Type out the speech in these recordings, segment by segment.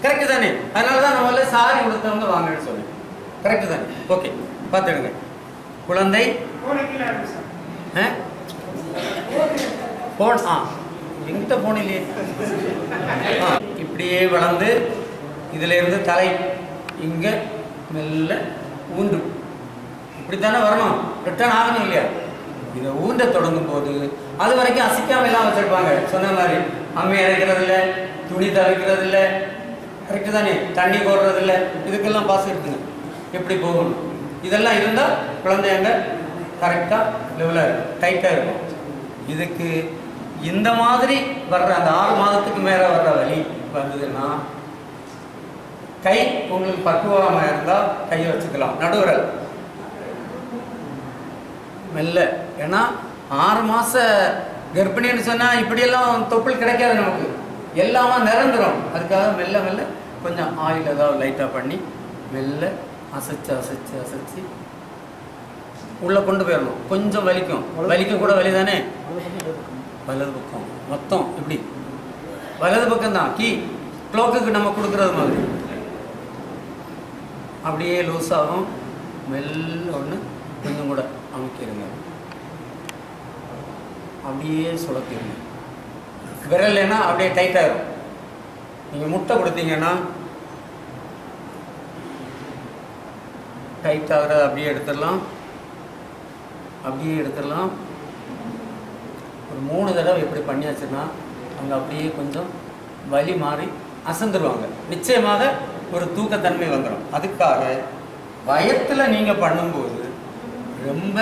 Correct தானே அதனால தான் நான் முதல்ல சாரி கொடுத்தவங்க வாங்கன்னு சொன்னேன் கரெக்டு தானே ஓகே பார்த்துடுங்க குழந்தை ஆ போன் ஆ எங்கிட்ட போன் இல்லையே ஆ இப்படியே வளர்ந்து இதுல இருந்து தலை இங்க மெல்ல ஊன்று இப்படித்தானே வரணும் ரிட்டர்ன் ஆகணும் இல்லையா இதை ஊன்ற தொடங்கும் போது அது வரைக்கும் அசைக்காம எல்லாம் வச்சிருப்பாங்க சொன்ன மாதிரி அம்மி அரைக்கிறது இல்லை துணி துவைக்கிறது இல்லை கரெக்டு தானே தண்ணி போடுறது இல்லை இதுக்கெல்லாம் பாஸ் இருக்குங்க எப்படி போகணும் இதெல்லாம் இருந்தால் குழந்தைங்க கரெக்டாக லெவலாக இருக்கும் டைட்டாக இருக்கும் இதுக்கு இந்த மாதிரி வர்ற அந்த ஆறு மாதத்துக்கு மேலே வர்ற வலி வந்ததுன்னா கை உங்களுக்கு பக்குவமாக இருந்தால் கையை வச்சுக்கலாம் நடுவிரல் மெல்ல ஏன்னா ஆறு மாச கர்ப்பிணின்னு சொன்னா இப்படியெல்லாம் தொப்புள் கிடைக்காது நமக்கு எல்லாமே நிரந்தரம் அதுக்காக மெல்ல மெல்ல கொஞ்சம் ஆயில் ஏதாவது லைட்டாக பண்ணி மெல்ல அசைச்சு அசைச்சு அசைச்சு உள்ள கொண்டு போயிடணும் கொஞ்சம் வலிக்கும் வலிக்க கூட வலி தானே வலது பக்கம் மொத்தம் இப்படி வலது பக்கம் தான் கீ க்ளோக்குக்கு நம்ம கொடுக்கறது மாதிரி அப்படியே லூஸ் ஆகும் மெல்ல ஒன்று கொஞ்சம் கூட அமுக்கிடுங்க அப்படியே சுழக்கிடுங்க விரல்னா அப்படியே டைட் ஆயிரும் நீங்கள் முட்டை கொடுத்தீங்கன்னா டைட் ஆகிறத அப்படியே எடுத்துடலாம் அப்படியே எடுத்துடலாம் ஒரு மூணு தடவை இப்படி பண்ணியாச்சுன்னா அங்கே அப்படியே கொஞ்சம் வலி மாறி அசந்துருவாங்க நிச்சயமாக ஒரு தூக்கத்தன்மை வந்துடும் அதுக்காக வயத்தில் நீங்கள் பண்ணும்போது ரொம்ப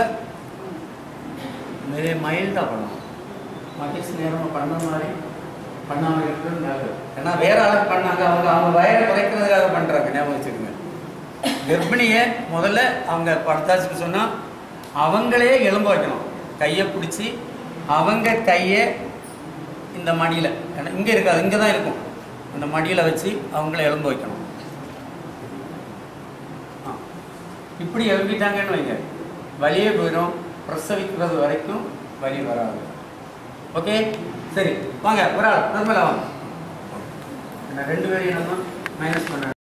நிறைய மைல்டாக பண்ணணும் மகிழ்ச்சி நேரமாக பண்ண மாதிரி பண்ணாமல் இருக்கிறது நல்லது ஏன்னா வேற ஆளுக்கு பண்ணாங்க அவங்க அவங்க வயரை குறைக்கிறதுக்காக பண்ணுறாங்க ஞாபகம் வச்சுக்கோங்க கர்ப்பிணியை முதல்ல அவங்க படுத்தாச்சுன்னு சொன்னால் அவங்களே எலும்ப வைக்கணும் கையை பிடிச்சி அவங்க கையை இந்த மடியில் ஏன்னா இங்கே இருக்காது இங்கே தான் இருக்கும் அந்த மடியில் வச்சு அவங்கள எலும்ப வைக்கணும் ஆ. இப்படி எழுப்பிட்டாங்கன்னு வைங்க வலியே போயிடும் பிரசவிக்கிறது வரைக்கும் வலி வராது ஓகே சரி வாங்க ஒரு ஆள் நிர்மலா வாங்க என்ன ரெண்டு பேரையும் நம்ம மைனஸ் பண்ண